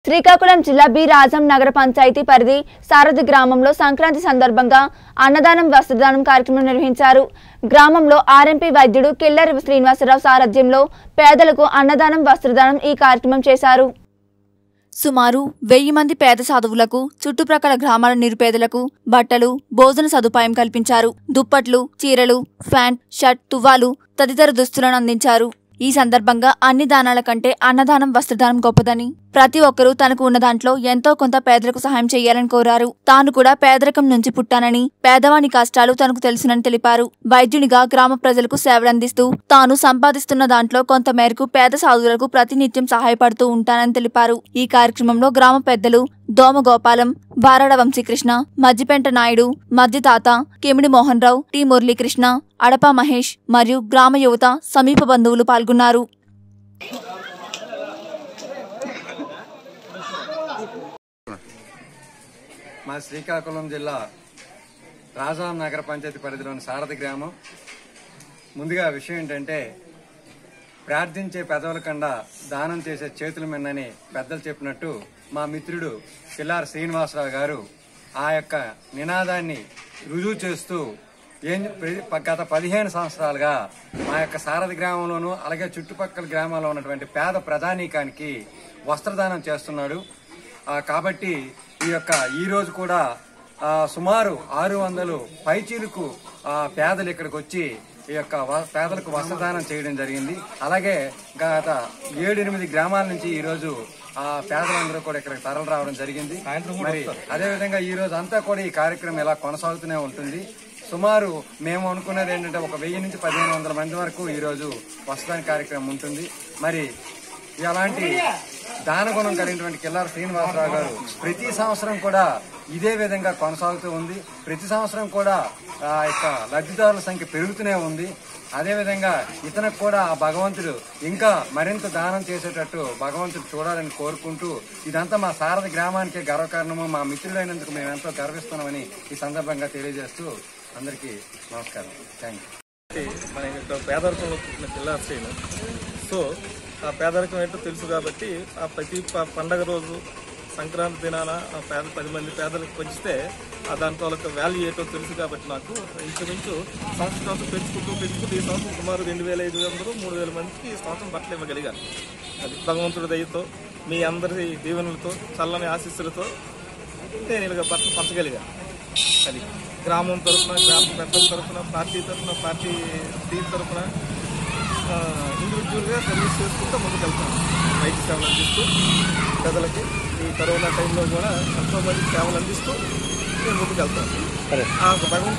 శ్రీకాకుళం జిల్లా బి రాజం నగర పంచాయతీ పరిధి సారథి గ్రామంలో సంక్రాంతి సందర్భంగా అన్నదానం వస్త్రదానం కార్యక్రమం నిర్వహించారు గ్రామంలో ఆర్ఎంపీ వైద్యుడు కిల్లరి శ్రీనివాసరావు సారథ్యంలో పేదలకు అన్నదానం వస్త్రదానం ఈ కార్యక్రమం చేశారు సుమారు వెయ్యి మంది పేద సాధువులకు చుట్టుప్రక్కల గ్రామాల నిరుపేదలకు బట్టలు భోజన సదుపాయం కల్పించారు దుప్పట్లు చీరలు ఫ్యాంట్ షర్ట్ తువ్వాలు తదితర దుస్తులను అందించారు ఈ సందర్భంగా అన్ని దానాల కంటే అన్నదానం వస్త్రదానం గొప్పదని ప్రతి ఒక్కరూ తనకు ఉన్న దాంట్లో ఎంతో కొంత పేదలకు సహాయం చేయాలని కోరారు తాను కూడా పేదరికం నుంచి పుట్టానని పేదవాని కష్టాలు తనకు తెలుసునని తెలిపారు వైద్యునిగా గ్రామ ప్రజలకు సేవలందిస్తూ తాను సంపాదిస్తున్న దాంట్లో కొంత మేరకు పేద సాధువులకు ప్రతినిత్యం సహాయపడుతూ ఉంటానని తెలిపారు ఈ కార్యక్రమంలో గ్రామ పెద్దలు దోమ గోపాలం బారాడ వంశీకృష్ణ మజ్జిపెంట నాయుడు మధ్య తాత కిమిడి మోహన్ రావు టి మురళీకృష్ణ అడప మహేష్ మరియు గ్రామ యువత సమీప బంధువులు పాల్గొన్నారు మా శ్రీకాకుళం జిల్లా రాజాం నగర పంచాయతీ పరిధిలోని సారథి గ్రామం ముందుగా విషయం ఏంటంటే ప్రార్థించే పెదవుల కన్నా దానం చేసే చేతుల మిన్నని పెద్దలు చెప్పినట్టు మా మిత్రుడు పిల్లారి శ్రీనివాసరావు గారు ఆ యొక్క నినాదాన్ని రుజువు చేస్తూ ఏం గత పదిహేను సంవత్సరాలుగా మా యొక్క సారథి గ్రామంలోనూ అలాగే చుట్టుపక్కల గ్రామాల్లో ఉన్నటువంటి పేద ప్రధానికానికి వస్త్రదానం చేస్తున్నాడు ఆ, కాబట్టి ఈ యొక్క ఈ రోజు కూడా ఆ, సుమారు ఆరు వందలు పైచీలకు ఆ, పేదలు ఇక్కడికి వచ్చి ఈ యొక్క వ- పేదలకు వస్త్రదానం చేయడం జరిగింది అలాగే గత ఏడెనిమిది గ్రామాల నుంచి ఈ రోజు ఆ పేదలందరూ కూడా ఇక్కడికి తరలి రావడం జరిగింది మరి అదేవిధంగా ఈ రోజు అంతా కూడా ఈ కార్యక్రమం ఇలా కొనసాగుతూనే ఉంటుంది సుమారు మేము అనుకున్నది ఏంటంటే ఒక వెయ్యి నుంచి పదిహేను వందల మంది వరకు ఈ రోజు వస్త్రదాన కార్యక్రమం ఉంటుంది మరి అలాంటి దానగుణం కలిగినటువంటి కిల్లార శ్రీనివాసరావు గారు ప్రతి సంవత్సరం కూడా ఇదే విధంగా కొనసాగుతూ ఉంది ప్రతి సంవత్సరం కూడా ఆ యొక్క లబ్ధిదారుల సంఖ్య పెరుగుతూనే ఉంది అదేవిధంగా ఇతనికి కూడా ఆ భగవంతుడు ఇంకా మరింత దానం చేసేటట్టు భగవంతుడు చూడాలని కోరుకుంటూ ఇదంతా మా సారథి గ్రామానికే గర్వకారణము మా మిత్రుడైనందుకు మేము ఎంతో గర్విస్తున్నామని ఈ సందర్భంగా తెలియజేస్తూ అందరికీ నమస్కారం థ్యాంక్ యూ మన యొక్క పేదరికంలో పుట్టిన పిల్లర్ శ్రీను సో ఆ పేదరికం ఏంటో తెలుసు కాబట్టి ఆ ప్రతి ప- పండగ రోజు సంక్రాంతి దినాన ఆ పేద పది మంది పేదలకు పంచితే ఆ దాని తాలూకా వాల్యూ ఏంటో తెలుసు కాబట్టి నాకు ఇంచుమించు సంవత్సరం సంవత్సరం పెంచుకుంటూ పెంచుకుంటూ ఈ సంవత్సరం సుమారు రెండు వేల ఐదు వందలు మూడు వేల మందికి ఈ సంవత్సరం బట్టలు ఇవ్వగలిగాను అది భగవంతుడి దయతో మీ అందరి దీవెనలతో చల్లని ఆశీస్సులతో నేను ఇలాగ బట్టలు పంచగలిగాను అది గ్రామం తరఫున గ్రామ పెద్దల తరఫున పార్టీ తరఫున పార్టీ టీం తరఫున ఇండివిజువల్గా సర్వీస్ చేసుకుంటూ ముందుకెళ్తాను వైద్య సేవలు అందిస్తూ ప్రజలకి ఈ కరోనా టైంలో కూడా ఎంతో మంది సేవలు అందిస్తూ నేను ముందుకెళ్తాను ఆ భగవంతుడు